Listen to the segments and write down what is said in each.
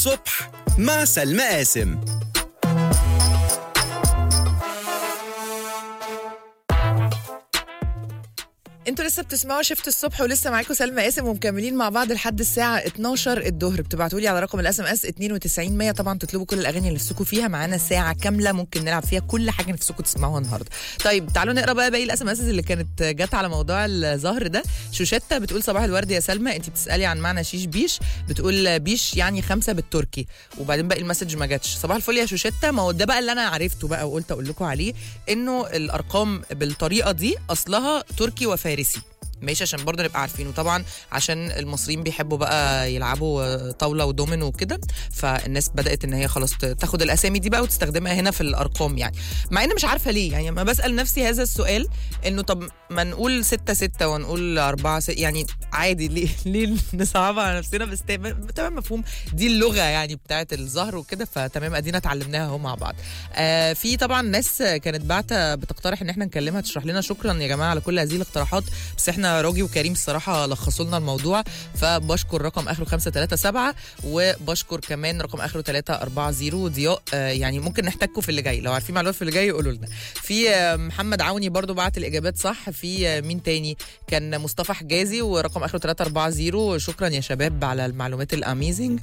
الصبح مع سلمى قاسم انتوا لسه بتسمعوا شفت الصبح ولسه معاكم سلمى قاسم ومكملين مع بعض لحد الساعه 12 الظهر بتبعتوا لي على رقم الاس ام اس 92 100 طبعا تطلبوا كل الاغاني اللي نفسكم فيها معانا ساعه كامله ممكن نلعب فيها كل حاجه نفسكم تسمعوها النهارده طيب تعالوا نقرا بقى باقي الاس ام اس اللي كانت جت على موضوع الظهر ده شوشتة بتقول صباح الورد يا سلمى انت بتسالي عن معنى شيش بيش بتقول بيش يعني خمسه بالتركي وبعدين باقي المسج ما جاتش صباح الفل يا شوشتة ما هو ده بقى اللي انا عرفته بقى وقلت اقول لكم عليه انه الارقام بالطريقه دي اصلها تركي وفارسي ماشي عشان برضه نبقى عارفين وطبعا عشان المصريين بيحبوا بقى يلعبوا طاوله ودومينو وكده فالناس بدات ان هي خلاص تاخد الاسامي دي بقى وتستخدمها هنا في الارقام يعني مع ان مش عارفه ليه يعني لما بسال نفسي هذا السؤال انه طب ما نقول 6 6 ونقول 4 6 يعني عادي ليه ليه نصعبها على نفسنا بس تمام تمام مفهوم دي اللغه يعني بتاعت الظهر وكده فتمام ادينا اتعلمناها اهو مع بعض آه في طبعا ناس كانت بعتة بتقترح ان احنا نكلمها تشرح لنا شكرا يا جماعه على كل هذه الاقتراحات بس احنا راجي وكريم الصراحه لخصوا لنا الموضوع فبشكر رقم اخره 537 وبشكر كمان رقم اخره 340 ضياء آه يعني ممكن نحتاجكم في اللي جاي لو عارفين معلومات في اللي جاي يقولوا لنا في آه محمد عوني برضو بعت الاجابات صح في آه مين تاني كان مصطفى حجازي ورقم اخره 340 شكرا يا شباب على المعلومات الاميزنج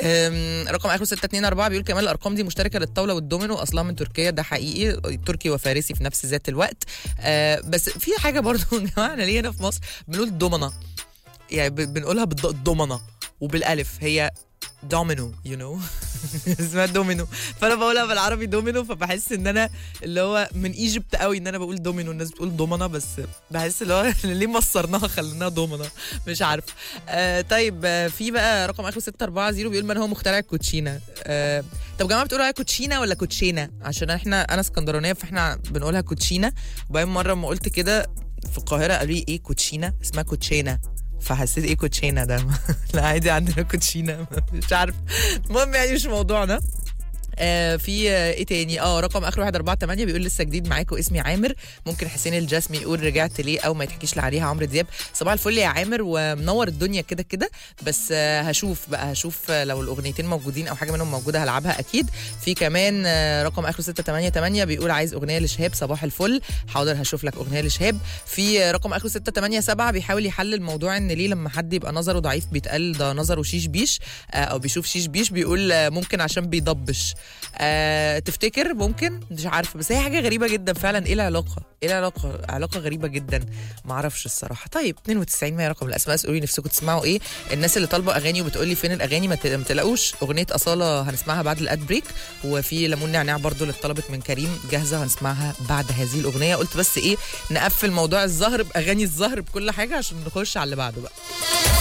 رقم اخره 624 بيقول كمان الارقام دي مشتركه للطاوله والدومينو اصلا من تركيا ده حقيقي تركي وفارسي في نفس ذات الوقت آه بس في حاجه برضو يا جماعه احنا ليه هنا في مصر بنقول دومنا يعني بنقولها بالضمنه وبالالف هي دومينو يو نو اسمها دومينو فانا بقولها بالعربي دومينو فبحس ان انا اللي هو من ايجيبت قوي ان انا بقول دومينو الناس بتقول دومنا بس بحس اللي هو ليه مصرناها خليناها دومنا مش عارف آه طيب آه في بقى رقم اخره 640 بيقول من هو مخترع الكوتشينا آه طب جماعه بتقولوا عليها كوتشينا ولا كوتشينا عشان احنا انا اسكندرانيه فاحنا بنقولها كوتشينا وبعدين مره ما قلت كده في القاهره قالوا لي ايه كوتشينا اسمها كوتشينا فحسيت ايه كوتشينا ده لا عادي عندنا كوتشينا مش عارف المهم يعني مش موضوعنا آه في آه ايه تاني اه رقم اخر 148 بيقول لسه جديد معاكم اسمي عامر ممكن حسين الجسمي يقول رجعت ليه او ما يتحكيش لعليها عمرو دياب صباح الفل يا عامر ومنور الدنيا كده كده بس آه هشوف بقى هشوف لو الاغنيتين موجودين او حاجه منهم موجوده هلعبها اكيد في كمان آه رقم اخر 688 بيقول عايز اغنيه لشهاب صباح الفل حاضر هشوف لك اغنيه لشهاب في آه رقم اخر 687 بيحاول يحلل موضوع ان ليه لما حد يبقى نظره ضعيف بيتقال ده نظره شيش بيش آه او بيشوف شيش بيش بيقول آه ممكن عشان بيضبش آه تفتكر ممكن مش عارفه بس هي حاجه غريبه جدا فعلا ايه العلاقه ايه العلاقه علاقه غريبه جدا ما اعرفش الصراحه طيب 92 ما رقم الاسماء قولوا لي نفسكم تسمعوا ايه الناس اللي طالبه اغاني وبتقول لي فين الاغاني ما تلاقوش اغنيه اصاله هنسمعها بعد الاد بريك وفي ليمون نعناع برضو اللي طلبت من كريم جاهزه هنسمعها بعد هذه الاغنيه قلت بس ايه نقفل موضوع الظهر باغاني الظهر بكل حاجه عشان نخش على اللي بعده بقى